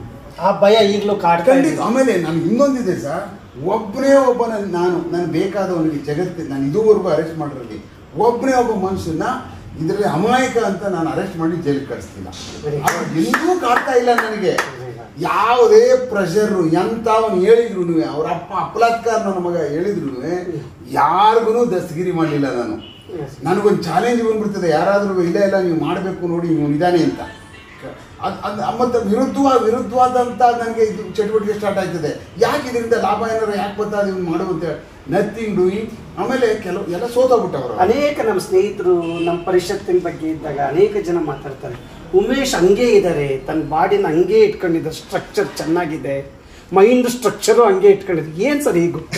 ಆ ಭಯ ಈಗಲೂ ಕಾಡ್ತಾ ಖಂಡಿತ ಇದೆ ಆಮೇಲೆ ನನ್ಗೆ ಇನ್ನೊಂದಿದೆ ಸರ್ ಒಬ್ಬನೇ ಒಬ್ಬ ನನ್- ನಾನು ನಾನು ಬೇಕಾದವನಿಗೆ ಜಗತ್ತಿನ ನಾನು ಇದುವರೆಗೂ ಅರೆಸ್ಟ್ ಮಾಡಿರಲಿ ಒಬ್ಬನೇ ಒಬ್ಬ ಮನುಷ್ಯನ ಇದರಲ್ಲಿ ಅಮಾಯಕ ಅಂತ ನಾನು ಅರೆಸ್ಟ್ ಮಾಡಿ ಜೈಲಿಗೆ ಕಳಿಸ್ತಿಲ್ಲ ಅವ್ರು ಎಂದೂ ಕಾಡ್ತಾ ಇಲ್ಲ ನನಗೆ ಯಾವುದೇ ಪ್ರೆಷರು ಎಂಥವನು ಹೇಳಿದ್ರು ಅವ್ರ ಅಪ್ಪ ಅಪಲಾತ್ಕಾರ ನನ್ನ ಮಗ ಹೇಳಿದ್ರು ಯಾರಿಗೂ ದಸ್ತಗಿರಿ ಮಾಡಲಿಲ್ಲ ನಾನು ನನಗೊಂದು ಚಾಲೆಂಜ್ ಬಂದ್ಬಿಡ್ತದೆ ಯಾರಾದರೂ ಇಲ್ಲ ಇಲ್ಲ ನೀವು ಮಾಡಬೇಕು ನೋಡಿ ನೀವು ಇದಾನೆ ಅಂತ ಅದ್- ಅದ್- ಮತ್ತೆ ವಿರುದ್ಧವ ವಿರುದ್ಧವಾದಂತ ನನಗೆ ಇದು ಚಟುವಟಿಕೆ ಸ್ಟಾರ್ಟ್ ಆಯ್ತದೆ ಯಾಕೆ ಇದರಿಂದ ಲಾಭ ಏನಾರು ಯಾಕೆ ಬರ್ತಾ ನೀವು ಮಾಡುವಂತೆ ನಥಿಂಗ್ ಡೂಯಿಂಗ್ ಆಮೇಲೆ ಕೆಲವು ಎಲ್ಲ ಸೋತೋಗ್ಬಿಟ್ಟವರು ಅನೇಕ ನಮ್ಮ ಸ್ನೇಹಿತರು ನಮ್ಮ ಪರಿಷತ್ತಿನ ಬಗ್ಗೆ ಇದ್ದಾಗ ಅನೇಕ ಜನ ಮಾತಾಡ್ತಾರೆ ಉಮೇಶ್ ಹಂಗೆ ಇದ್ದಾರೆ ತನ್ನ ಬಾಡಿನ ಹಂಗೆ ಇಟ್ಕೊಂಡಿದ್ದಾರೆ ಸ್ಟ್ರಕ್ಚರ್ ಚೆನ್ನಾಗಿದೆ ಮೈಂಡ್ ಸ್ಟ್ರಕ್ಚರು ಹಂಗೆ ಇಟ್ಕೊಂಡಿದ್ದಾರೆ ಏನ್ ಸರ್ ಈಗ ಗೊತ್ತು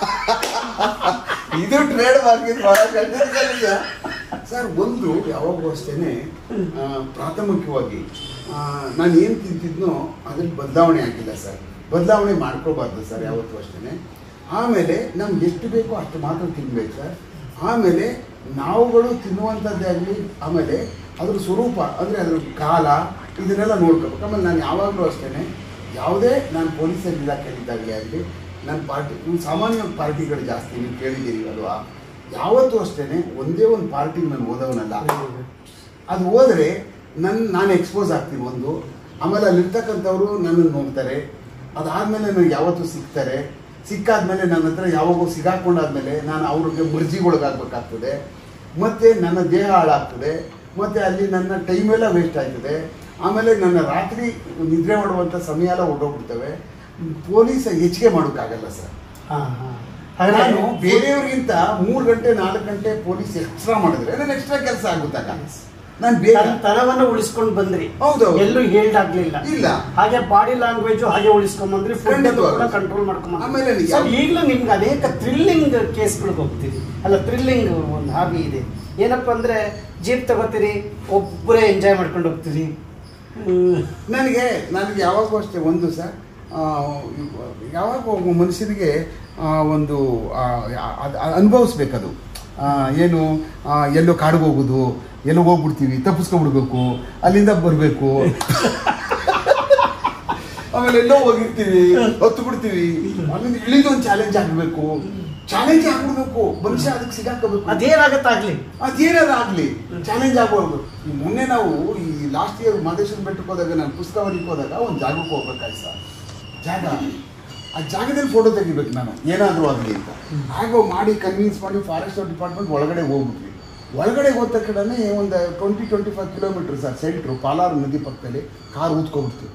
ಇದು ಟ್ರೇಡ್ ಮಾರ್ಕೆಟ್ ಬಹಳ ಖಂಡಿತ ಸರ್ ಒಂದು ಯಾವಾಗೂ ಅಷ್ಟೇನೆ ಆ, ಪ್ರಾಥಮಿಕವಾಗಿ ಆ, ನಾನು ಏನು ತಿಂತಿದ್ನೋ ಅದ್ರಲ್ಲಿ ಬದಲಾವಣೆ ಆಗಿಲ್ಲ ಸರ್ ಬದಲಾವಣೆ ಮಾಡ್ಕೋಬಾರ್ದು ಸರ್ ಯಾವತ್ತೂ ಅಷ್ಟೇನೆ ಆಮೇಲೆ ನಮ್ಗೆ ಎಷ್ಟು ಬೇಕೋ ಅಷ್ಟು ಮಾತ್ರ ತಿನ್ಬೇಕು ಸರ್ ಆಮೇಲೆ ನಾವುಗಳು ತಿನ್ನುವಂಥದ್ದೇ ಆಗಲಿ ಆಮೇಲೆ ಅದ್ರ ಸ್ವರೂಪ ಅಂದರೆ ಅದ್ರ ಕಾಲ ಇದನ್ನೆಲ್ಲ ನೋಡ್ಕೋಬೇಕು ಆಮೇಲೆ ನಾನು ಯಾವಾಗಲೂ ಅಷ್ಟೇ ಯಾವುದೇ ನಾನು ಪೊಲೀಸರ ಇಲಾಖೆಯಲ್ಲಿದ್ದಾಗಲೇ ಆಗಲಿ ನನ್ನ ಪಾರ್ಟಿ ಇವು ಸಾಮಾನ್ಯ ಪಾರ್ಟಿಗಳು ಜಾಸ್ತಿ ನೀವು ಕೇಳಿದ್ದೀರಿ ಅಲ್ವಾ ಯಾವತ್ತೂ ಅಷ್ಟೇ ಒಂದೇ ಒಂದು ಪಾರ್ಟಿಗೆ ನಾನು ಓದವನಲ್ಲ ಅದು ಹೋದರೆ ನನ್ನ ನಾನು ಎಕ್ಸ್ಪೋಸ್ ಆಗ್ತೀನಿ ಒಂದು ಆಮೇಲೆ ಅಲ್ಲಿರ್ತಕ್ಕಂಥವ್ರು ನನ್ನನ್ನು ನೋಡ್ತಾರೆ ಅದಾದಮೇಲೆ ನನಗೆ ಯಾವತ್ತೂ ಸಿಗ್ತಾರೆ ಸಿಕ್ಕಾದ್ಮೇಲೆ ನನ್ನ ಹತ್ರ ಯಾವಾಗೂ ಸಿಗಾಕೊಂಡಾದ್ಮೇಲೆ ನಾನು ಅವ್ರಿಗೆ ಮುರ್ಜಿಗೊಳಗಾಗಬೇಕಾಗ್ತದೆ ಮತ್ತು ನನ್ನ ದೇಹ ಹಾಳಾಗ್ತದೆ ಮತ್ತು ಅಲ್ಲಿ ನನ್ನ ಟೈಮೆಲ್ಲ ವೇಸ್ಟ್ ಆಯ್ತದೆ ಆಮೇಲೆ ನನ್ನ ರಾತ್ರಿ ನಿದ್ರೆ ಮಾಡುವಂಥ ಸಮಯ ಎಲ್ಲ ಹೊರಟೋಗ್ಬಿಡ್ತವೆ ಪೊಲೀಸ್ ಹೆಚ್ಚಿಗೆ ಮಾಡೋಕ್ಕಾಗಲ್ಲ ಸರ್ ಹಾ ಹಾ ನಾನು ಹಾಗಾದ್ರೆ ಬೇರೆಯವ್ರಿಗಿಂತ ಮೂರು ಗಂಟೆ ನಾಲ್ಕು ಗಂಟೆ ಪೊಲೀಸ್ ಎಕ್ಸ್ಟ್ರಾ ಮಾಡಿದ್ರೆ ನಾನು ಎಕ್ಸ್ಟ್ರಾ ಕೆಲಸ ಆಗುತ್ತಾಗ ನಾನು ಬೇಗ ತನ್ನ ತನವನ್ನ ಉಳಿಸ್ಕೊಂಡು ಬಂದ್ರಿ ಹೌದೌದು. ಎಲ್ಲೂ ಹೇಳ್ದಾಗ್ಲಿಲ್ಲ ಇಲ್ಲ. ಹಾಗೆ ಬಾಡಿ ಲ್ಯಾಂಗ್ವೇಜ್ ಹಾಗೆ ಉಳಿಸ್ಕೊಂಡ್ ಬಂದ್ರಿ ಫುಡ್ ಖಂಡಿತವಾಗ್ಲೂ. ಕೂಡ ಕಂಟ್ರೋಲ್ ಮಾಡ್ಕೊಂಡ್ ಆಮೇಲೆ ಬಂದ್ರಿ ಯಾವ- ಸರ್ ಈಗಲೂ ನಿಮ್ಗೆ ಅನೇಕ ಥ್ರಿಲ್ಲಿಂಗ್ ಕೇಸ್ಗಳಿಗೆ ಹೋಗ್ತೀರಿ ಅಲ್ಲ ಥ್ರಿಲ್ಲಿಂಗ್ ಒಂದು ಹಾಬಿ ಇದೆ ಏನಪ್ಪ ಅಂದ್ರೆ ಜೀಪ್ ತಗೋತೀರಿ ಒಬ್ಬರೇ ಎಂಜಾಯ್ ಮಾಡ್ಕೊಂಡು ಹೋಗ್ತೀರಿ ಹ್ಮ್. ನನಗೆ ನನಗೆ ಯಾವಾಗೂ ಅಷ್ಟೇ ಒಂದು ಸರ್ ಆ, ಯಾವಾಗ ಒಬ್ಬ ಮನುಷ್ಯನಿಗೆ ಆ, ಒಂದು ಅನುಭವಿಸ್ಬೇಕದು ಏನು ಆ, ಎಲ್ಲೋ ಕಾಡಿಗೆ ಹೋಗೋದು ಎಲ್ಲೋ ಹೋಗ್ಬಿಡ್ತೀವಿ ತಪ್ಪಿಸ್ಕೊಂಡ್ಬಿಡ್ಬೇಕು ಅಲ್ಲಿಂದ ಬರಬೇಕು ಆಮೇಲೆ ಎಲ್ಲೋ ಹೋಗಿರ್ತೀವಿ ಹೊತ್ತು ಬಿಡ್ತೀವಿ ಅಲ್ಲಿಂದ ಇಳಿದು ಒಂದು ಚಾಲೆಂಜ್ ಆಗಬೇಕು ಚಾಲೆಂಜ್ ಆಗ್ಬಿಡ್ಬೇಕು ಮನುಷ್ಯ ಅದಕ್ಕೆ ಸಿಗಾಕೋಬೇಕು ಅದೇನಾಗತ್ತಾಗ್ಲಿ ಅದೇನಾದ್ರು ಆಗ್ಲಿ ಚಾಲೆಂಜ್ ಆಗ್ಬಾರ್ದು ಈ ಮೊನ್ನೆ ನಾವು ಈ ಲಾಸ್ಟ್ ಇಯರ್ ಮಾದೇಶ್ವರ ಬೆಟ್ಟಕ್ಕೆ ಹೋದಾಗ ನಾನು ಪುಸ್ತಕ ಬರೀಕ್ ಹೋದಾಗ ಒಂದು ಜಾಗಕ್ಕೆ ಹೋಗ್ಬೇಕಾಯ್ತು ಸರ್ ಜಾಗ ಆ ಜಾಗದಲ್ಲಿ ಫೋಟೋ ತೆಗಿಬೇಕು ನಾನು ಏನಾದರೂ ಆಗಲಿ ಅಂತ ಹಾಗೋ ಮಾಡಿ ಕನ್ವಿನ್ಸ್ ಮಾಡಿ ಫಾರೆಸ್ಟ್ ಡಿಪಾರ್ಟ್ಮೆಂಟ್ ಒಳಗಡೆ ಹೋಗ್ಬಿಟ್ವಿ ಒಳಗಡೆ ಹೋದ ತಕ್ಷಣನೇ ಒಂದು twenty twenty five kilometre sir centre Palar ನದಿ ಪಕ್ಕದಲ್ಲಿ ಕಾರ್ ಊದ್ಕೊಬಿಡ್ತು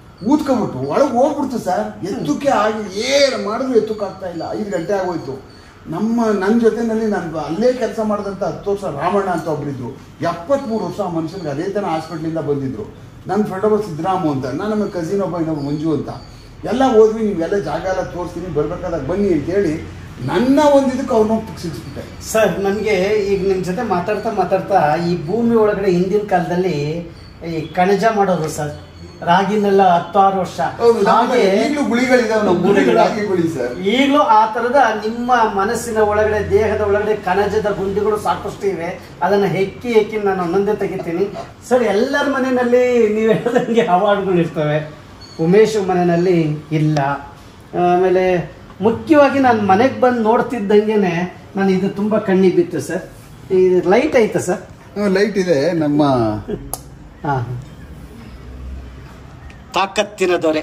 ಊದ್ಕೊಬಿಟ್ಟು ಒಳಗೆ ಹೋಗ್ಬಿಡ್ತು ಸರ್ ಎತ್ತಕ್ಕೆ ಆಗಿ ಏನು ಮಾಡಿದ್ರು ಎತ್ತಕ್ಕೆ ಆಗ್ತಾ ಇಲ್ಲ ಐದು ಗಂಟೆ ಆಗೋಯ್ತು ನಮ್ಮ ನನ್ನ ಜೊತೆನಲ್ಲಿ ನಾನು ಅಲ್ಲೇ ಕೆಲಸ ಮಾಡಿದಂಥ ಹತ್ತು ವರ್ಷ ರಾಮಣ್ಣ ಅಂತ ಒಬ್ಬರಿದ್ರು ಎಪ್ಪತ್ತ್ಮೂರು ವರ್ಷ ಆ ಮನುಷ್ಯನಿಗೆ ಅದೇ ಥರ ಹಾಸ್ಪಿಟ್ಲಿಂದ ಬಂದಿದ್ರು ನನ್ನ ಫ್ರೆಂಡ್ ಒಬ್ಬ ಸಿದ್ದರಾಮು ಅಂತ ನಾನು ನಮ್ಮ ಕಸಿನ್ ಒಬ್ಬ ಇನ್ನೊಬ್ಬ ಮಂಜು ಅಂತ ಎಲ್ಲ ಹೋದ್ವಿ ನೀವೆಲ್ಲ ಜಾಗ ಎಲ್ಲ ತೋರಿಸ್ತೀನಿ ಬರ್ಬೇಕಾದಾಗ ಬನ್ನಿ ಅಂತೇಳಿ ನನ್ನ ಒಂದು ಇದಕ್ಕೆ ಅವ್ರನ್ನ ಸಿಕ್ಸ್ಬಿಟ್ಟೆ ಸರ್ ನನಗೆ ಈಗ ನಿಮ್ಮ ಜೊತೆ ಮಾತಾಡ್ತಾ ಮಾತಾಡ್ತಾ ಈ ಭೂಮಿ ಒಳಗಡೆ ಹಿಂದಿನ ಕಾಲದಲ್ಲಿ ಈ ಕಣಜ ಮಾಡೋದು ಸರ್ ರಾಗಿನೆಲ್ಲ ಹತ್ತಾರು ವರ್ಷ ಹೌದು ಹಾಗೆ ಈಗಲೂ ಗುಳಿಗಳಿದಾವೆ ನಮ್ಮ ಊರಿಗೆ ರಾಗಿ ಗುಳಿ ಸರ್ ಈಗಲೂ ಆ ತರದ ನಿಮ್ಮ ಮನಸ್ಸಿನ ಒಳಗಡೆ ದೇಹದ ಒಳಗಡೆ ಕಣಜದ ಗುಂಡಿಗಳು ಸಾಕಷ್ಟು ಇವೆ ಅದನ್ನ ಹೆಕ್ಕಿ ಹೆಕ್ಕಿ ನಾನು ಒಂದೊಂದೇ ತೆಗಿತೀನಿ ಸರ್ ಎಲ್ಲರ ಮನೆಯಲ್ಲಿ ನೀವು ಹೇಳ್ದಂಗೆ ಅವಾರ್ಡ್ಗಳು ಇರ್ತವೆ ಉಮೇಶ್ ಮನೆಯಲ್ಲಿ ಇಲ್ಲ ಆಮೇಲೆ ಮುಖ್ಯವಾಗಿ ನಾನು ಮನೆಗೆ ಬಂದು ನೋಡ್ತಿದ್ದಂಗೆನೆ ನಾನು ಇದು ತುಂಬಾ ಕಣ್ಣಿಗೆ ಬಿತ್ತು ಸರ್ ಇದು ಲೈಟ್ ಐತೆ ಸರ್ ಲೈಟ್ ಇದೆ ನಮ್ಮ ಹಾ ತಾಕತ್ತಿನ ದೊರೆ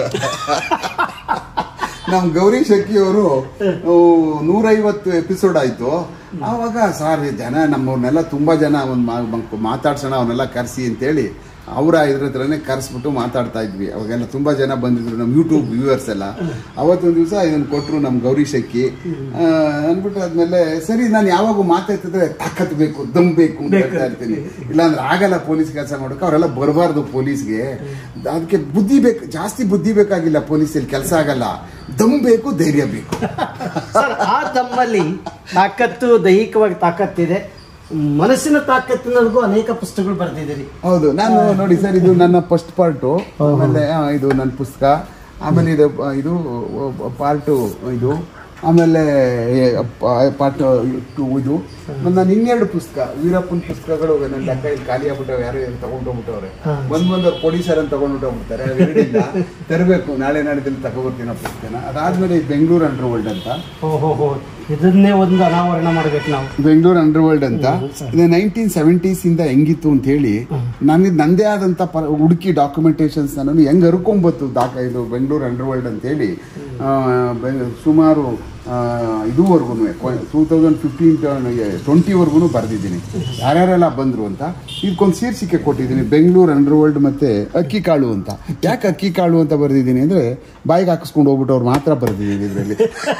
ನಮ್ಮ ಗೌರಿ ಶೆಟ್ಟಿ ಅವರು ನೂರೈವತ್ತು ಎಪಿಸೋಡ್ ಆಯ್ತು ಆವಾಗ ಸಾರ್ ಜನ ನಮ್ಮವ್ರನ್ನೆಲ್ಲ ತುಂಬಾ ಜನ ಒಂದು ಮಾತಾಡ್ಸೋಣ ಅವನ್ನೆಲ್ಲ ಕರೆಸಿ ಅಂತೇಳಿ ಅವರ ಇದ್ರ ಹತ್ರನೇ ಕರೆಸ್ಬಿಟ್ಟು ಮಾತಾಡ್ತಾ ಇದ್ವಿ ಅವಾಗೆಲ್ಲ ತುಂಬಾ ಜನ ಬಂದಿದ್ರು ನಮ್ಮ ಯೂಟ್ಯೂಬ್ ವ್ಯೂವರ್ಸ್ ಎಲ್ಲ ಅವತ್ತೊಂದು ದಿವಸ ಇದನ್ನು ಕೊಟ್ಟರು ನಮ್ಮ ಗೌರಿ ಶೆಕ್ಕಿ ಆ, ಅಂದ್ಬಿಟ್ಟು ಆದ್ಮೇಲೆ ಸರಿ ನಾನು ಯಾವಾಗ ಮಾತಾಡ್ತಿದ್ರೆ ತಾಕತ್ ಬೇಕು ದಮ್ ಬೇಕು ಅಂತ ಹೇಳ್ತಾ ಇರ್ತೀನಿ ಇಲ್ಲಾಂದ್ರೆ ಆಗಲ್ಲ ಪೊಲೀಸ್ ಕೆಲಸ ಮಾಡೋಕೆ ಅವರೆಲ್ಲ ಬರಬಾರ್ದು ಪೊಲೀಸ್ಗೆ ಅದಕ್ಕೆ ಬುದ್ಧಿ ಬೇಕು ಜಾಸ್ತಿ ಬುದ್ಧಿ ಬೇಕಾಗಿಲ್ಲ ಪೊಲೀಸಲ್ಲಿ ಕೆಲಸ ಆಗಲ್ಲ ದಮ್ ಬೇಕು ಧೈರ್ಯ ಬೇಕು ಸರ್ ಆ ತಮ್ಮಲ್ಲಿ ತಾಕತ್ತು ದೈಹಿಕವಾಗಿ ತಾಕತ್ತಿದೆ ಮನಸ್ಸಿನ ತಾಕತ್ತಿನವರೆಗೂ ಅನೇಕ ಪುಸ್ತಕಗಳು ಬರೆದಿದ್ದೀರಿ ಹೌದು ನಾನು ನೋಡಿ ಸರ್ ಇದು ನನ್ನ ಫಸ್ಟ್ ಪಾರ್ಟು ಆಮೇಲೆ ಆ, ಇದು ನನ್ನ ಪುಸ್ತಕ ಆಮೇಲೆ ಇದು ಆ, ಇದು ಪಾರ್ಟು ಇದು ಆಮೇಲೆ ಪಾರ್ಟ್ ಟು ಇದು ನನ್ನ ಇನ್ನೆರಡು ಪುಸ್ತಕ ವೀರಪ್ಪನ ಪುಸ್ತಕಗಳು ನನ್ನ ಲೆಕ್ಕ ಇಲ್ಲಿ ಖಾಲಿ ಆಗ್ಬಿಟ್ಟವೆ ಯಾರು ತಗೊಂಡು ಹೋಗ್ಬಿಟ್ಟವ್ರೆ ಹಾ. ಬಂದ್ ಬಂದ್ ಪೊಲೀಸರ್ ಅಂತ ತಗೊಂಡು ಹೋಗ್ಬಿಡ್ತಾರೆ ಅವೆರಡಿಲ್ಲ ತರಬೇಕು ನಾಳೆ ನಾಡಿದಲ್ಲಿ ತಗೊಬರ್ತೀನಿ ಆ ಪುಸ್ತಕನ ಅದಾದ್ಮೇಲೆ ಈ ಬೆಂಗಳೂರು ಅಂಡರ್ ವರ್ಲ್ಡ್ ಅಂತ ಓಹೋ ಹೋ ಇದನ್ನೇ ಒಂದು ಅನಾವರಣ ಮಾಡ್ಬೇಕು ನಾವು ಬೆಂಗಳೂರು ಅಂಡರ್ ವರ್ಲ್ಡ್ ಅಂತ ಇದು ನೈನ್ಟೀನ್ ಸೆವೆಂಟೀಸ್ ಇಂದ ಹೆಂಗಿತ್ತು ಅಂತ ಹೇಳಿ ನನಗೆ ನಂದೇ ಆದಂತ ಪರ ಹುಡುಕಿ ಡಾಕ್ಯುಮೆಂಟೇಶನ್ಸ್ ನಾನು ಹೆಂಗ್ ಹರ್ಕೊಂಬತ್ತು ದಾಖ ಇದು ಬೆಂಗಳೂರು ಅಂಡರ್ ವರ್ಲ್ಡ್ ಅಂತ ಹೇಳಿ ಆ, ಬೆಂಗ- ಸುಮಾರು ಇದುವರೆಗೂ ಟೂ ತೌಸಂಡ್ ಫಿಫ್ಟೀನ್ ಟ್ವೆಂಟಿವರೆಗೂ ಬರೆದಿದ್ದೀನಿ ಯಾರ್ಯಾರೆಲ್ಲ ಬಂದರು ಅಂತ ಇದಕ್ಕೊಂದು ಶೀರ್ಷಿಕೆ ಕೊಟ್ಟಿದ್ದೀನಿ ಬೆಂಗಳೂರು ಅಂಡರ್ ವರ್ಲ್ಡ್ ಮತ್ತೆ ಅಕ್ಕಿ ಕಾಳು ಅಂತ ಯಾಕೆ ಅಕ್ಕಿ ಕಾಳು ಅಂತ ಬರೆದಿದ್ದೀನಿ ಅಂದರೆ ಬಾಯಿಗೆ ಹಾಕಿಸ್ಕೊಂಡು ಹೋಗ್ಬಿಟ್ಟು ಅವ್ರು ಮಾತ್ರ ಬರೆದಿದ್ದೀನಿ ಇದರಲ್ಲಿ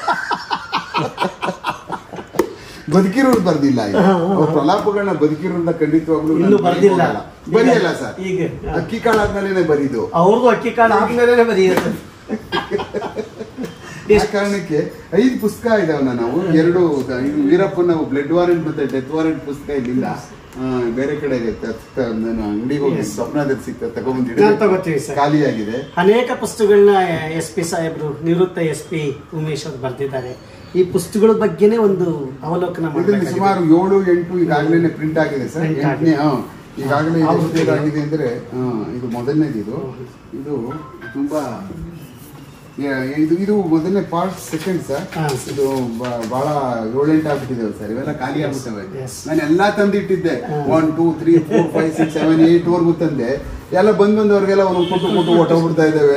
ಬದುಕಿರೋರು ಬರ್ದಿಲ್ಲ ಇದು. ಅವ್ರ ಪ್ರಲಾಪಗಳನ್ನ ಬದುಕಿರೋರ್ನ ಖಂಡಿತವಾಗ್ಲೂ ಇನ್ನೂ ನಾನು ಬರ್ದಿಲ್ಲ. ಬರೆಯೋಲ್ಲ. ಬರೆಯಲ್ಲ ಸರ್ ಈಗ, ಹಾ. ಅಕ್ಕಿ ಕಾಳಾದ್ಮೇಲೆ ಬರೀದು ಅವ್ರಿಗೂ ಅಕ್ಕಿ ಕಾಳು ಆದ್ಮೇಲೆ ಬರೆಯುತ್ತೆ ಆ ಕಾರಣಕ್ಕೆ ಐದು ಪುಸ್ತಕ ಇದಾವನ್ನ ನಾವು ಎರಡು ಇದು ವೀರಪ್ಪನ ಬ್ಲಡ್ ವಾರೆಂಟ್ ಮತ್ತೆ ಡೆತ್ ವಾರೆಂಟ್ ಪುಸ್ತಕ ಇಲ್ಲಿಲ್ಲ ಆ, ಬೇರೆ ಕಡೆ ಇದೆ. ತ- ತ- ನಾನು ಅಂಗಡಿಗೆ ಹೋಗಿ Yes. ಸ್ವಪ್ನದಲ್ಲಿ ಸಿಗ್ತದೆ ನಾನ್ ತಗೋತೀವಿ ತಗೊಂಡಿದ್ದೆ ಸರ್. ಖಾಲಿಯಾಗಿದೆ ಅನೇಕ ಪುಸ್ತಕಗಳನ್ನ ಎಸ್ ಪಿ ಸಾಹೇಬ್ರು ನಿವೃತ್ತ ಎಸ್ ಪಿ ಉಮೇಶ್ ಅವರು ಬರೆದಿದ್ದಾರೆ ಈ ಪುಸ್ತಕಗಳ ಬಗ್ಗೆನೇ ಒಂದು ಅವಲೋಕನ ಇದರಲ್ಲಿ ಮಾಡಬೇಕಾಗಿದೆ ಸುಮಾರು ಏಳು ಎಂಟು ಈಗಾಗಲೇ ಪ್ರಿಂಟ್ ಆಗಿದೆ ಸರ್ Print ಎಂಟನೇ ಹಾ ಈಗಾಗಲೇ ಇದು ಆವೃತ್ತಿ ಎಷ್ಟು ಆಗಿದೆ ಅಂದ್ರೆ ಹಾ, ಇದು ಮೊದಲನೇದು ಇದು ಇದು ತುಂಬಾ ಯಾ- ಇದು ಇದು ಮೊದಲನೇ ಪಾರ್ಟ್ ಸೆಕೆಂಡ್ ಸರ್ ಹಾ. ಇದು ಬ- ಬಹಳ ಏಳೆಂಟು ಆಗ್ಬಿಟ್ಟಿದೆ ಸರ್ ಇವೆಲ್ಲ ಖಾಲಿ ಆಗ್ಬಿಟ್ಟವೆ Yes. ನಾನು ಎಲ್ಲಾ ತಂದಿಟ್ಟಿದ್ದೆ one two three four five six seven eight ವರ್ಗು ತಂದೆ ಎಲ್ಲ ಬಂದ್ ಬಂದವ್ರಿಗೆಲ್ಲ ಒಂದೊಂದು ಕೊಟ್ಟು ಕೊಟ್ಟು ಹೊಟ್ಟೋಗ್ಬಿಡ್ತಾ ಇದ್ದೇವೆ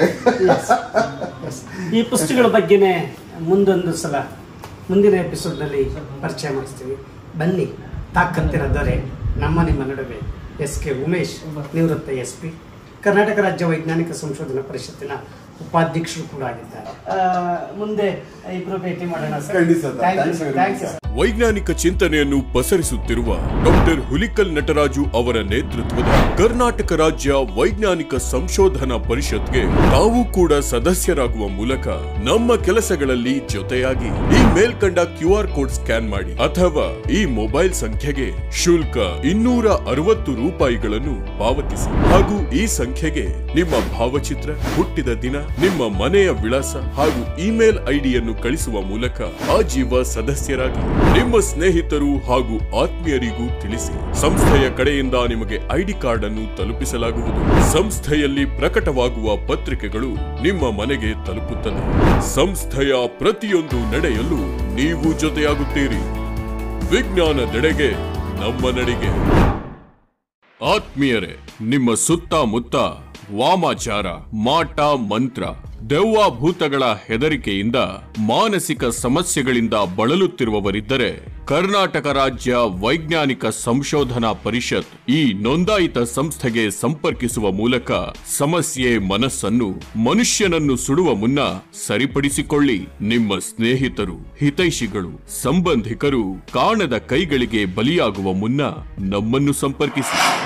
ಈ ಪುಸ್ತಕಗಳ ಬಗ್ಗೆನೇ ಮುಂದೊಂದು ಸಲ ಮುಂದಿನ ಎಪಿಸೋಡ್ನಲ್ಲಿ ಪರಿಚಯ ಮಾಡಿಸ್ತೀವಿ ಬನ್ನಿ ತಾಕತ್ತಿನ ದೊರೆ ನಮ್ಮ ನಿಮ್ಮ ನಡುವೆ ಎಸ್ ಕೆ ಉಮೇಶ್ ನಿವೃತ್ತ ಎಸ್ ಪಿ ಕರ್ನಾಟಕ ರಾಜ್ಯ ವೈಜ್ಞಾನಿಕ ಸಂಶೋಧನಾ ಪರಿಷತ್ತಿನ ಉಪಾಧ್ಯಕ್ಷರು ಕೂಡ ಆಗಿದ್ದಾರೆ ಆ, ಮುಂದೆ ಇಬ್ರು ಭೇಟಿ ಮಾಡೋಣ ಸರ್ ಖಂಡಿತ sir. Thank you Thanks sir very thank you much, sir ವೈಜ್ಞಾನಿಕ ಚಿಂತನೆಯನ್ನು ಪಸರಿಸುತ್ತಿರುವ ಡಾಕ್ಟರ್ ಹುಲಿಕಲ್ ನಟರಾಜು ಅವರ ನೇತೃತ್ವದ ಕರ್ನಾಟಕ ರಾಜ್ಯ ವೈಜ್ಞಾನಿಕ ಸಂಶೋಧನಾ ಪರಿಷತ್ಗೆ ತಾವು ಕೂಡ ಸದಸ್ಯರಾಗುವ ಮೂಲಕ ನಮ್ಮ ಕೆಲಸಗಳಲ್ಲಿ ಜೊತೆಯಾಗಿ ಈ ಮೇಲ್ಕಂಡ ಕ್ಯೂ ಆರ್ ಕೋಡ್ ಸ್ಕ್ಯಾನ್ ಮಾಡಿ ಅಥವಾ ಈ ಮೊಬೈಲ್ ಸಂಖ್ಯೆಗೆ ಶುಲ್ಕ ಇನ್ನೂರ ಅರವತ್ತು ರೂಪಾಯಿಗಳನ್ನು ಪಾವತಿಸಿ ಹಾಗೂ ಈ ಸಂಖ್ಯೆಗೆ ನಿಮ್ಮ ಭಾವಚಿತ್ರ ಹುಟ್ಟಿದ ದಿನ ನಿಮ್ಮ ಮನೆಯ ವಿಳಾಸ ಹಾಗೂ ಇಮೇಲ್ ಐಡಿಯನ್ನು ಕಳಿಸುವ ಮೂಲಕ ಆಜೀವ ಸದಸ್ಯರಾಗಿ ನಿಮ್ಮ ಸ್ನೇಹಿತರು ಹಾಗೂ ಆತ್ಮೀಯರಿಗೂ ತಿಳಿಸಿ ಸಂಸ್ಥೆಯ ಕಡೆಯಿಂದ ನಿಮಗೆ ಐಡಿ ಕಾರ್ಡ್ ಅನ್ನು ತಲುಪಿಸಲಾಗುವುದು ಸಂಸ್ಥೆಯಲ್ಲಿ ಪ್ರಕಟವಾಗುವ ಪತ್ರಿಕೆಗಳು ನಿಮ್ಮ ಮನೆಗೆ ತಲುಪುತ್ತದೆ ಸಂಸ್ಥೆಯ ಪ್ರತಿಯೊಂದು ನಡೆಯಲು ನೀವು ಜೊತೆಯಾಗುತ್ತೀರಿ ವಿಜ್ಞಾನದೆಡೆಗೆ ನಮ್ಮ ನಡಿಗೆ ಆತ್ಮೀಯರೇ ನಿಮ್ಮ ಸುತ್ತಮುತ್ತ ವಾಮಾಚಾರ ಮಾಟ ಮಂತ್ರ ದೆವ್ವ ಭೂತಗಳ ಹೆದರಿಕೆಯಿಂದ ಮಾನಸಿಕ ಸಮಸ್ಯೆಗಳಿಂದ ಬಳಲುತ್ತಿರುವವರಿದ್ದರೆ ಕರ್ನಾಟಕ ರಾಜ್ಯ ವೈಜ್ಞಾನಿಕ ಸಂಶೋಧನಾ ಪರಿಷತ್ ಈ ನೋಂದಾಯಿತ ಸಂಸ್ಥೆಗೆ ಸಂಪರ್ಕಿಸುವ ಮೂಲಕ ಸಮಸ್ಯೆ ಮನಸ್ಸನ್ನು ಮನುಷ್ಯನನ್ನು ಸುಡುವ ಮುನ್ನ ಸರಿಪಡಿಸಿಕೊಳ್ಳಿ ನಿಮ್ಮ ಸ್ನೇಹಿತರು ಹಿತೈಷಿಗಳು ಸಂಬಂಧಿಕರು ಕಾಣದ ಕೈಗಳಿಗೆ ಬಲಿಯಾಗುವ ಮುನ್ನ ನಮ್ಮನ್ನು ಸಂಪರ್ಕಿಸಿ